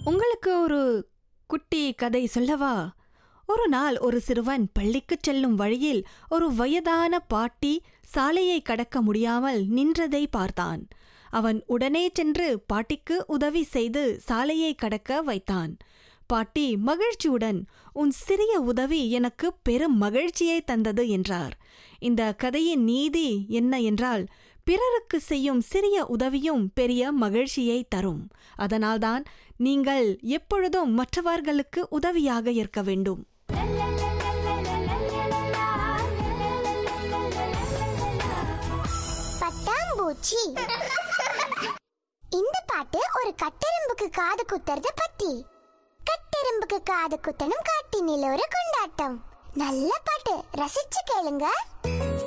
உங்களுக்கு ஒரு குட்டி கதை சொல்லவா ஒரு நாள் ஒரு சிறுவன் பள்ளிக்குச் செல்லும் வழியில் ஒரு வயதான பாட்டி சாலையை கடக்க முடியாமல் நின்றதை பார்த்தான் அவன் உடனே சென்று பாட்டிக்கு உதவி செய்து சாலையை கடக்க வைத்தான் பாட்டி மகிழ்ச்சியுடன் உன் சிறிய உதவி எனக்கு பெரும் மகிழ்ச்சியை தந்தது என்றார் இந்த கதையின் நீதி என்ன என்றால் பிறருக்கு செய்யும் சிறிய உதவியும் பெரிய மகிழ்ச்சியை தரும் அதனால்தான் நீங்கள் எப்பொழுதும் மற்றவர்களுக்கு உதவியாக இருக்க வேண்டும் பட்டாம்பூச்சி இந்த பாட்டு ஒரு கட்டெரும்புக்கு காது குத்துறத பத்தி கட்டெரும்புக்கு காது குத்தணும் காட்டினில் ஒரு கொண்டாட்டம் நல்ல பாட்டு ரசிச்சு கேளுங்க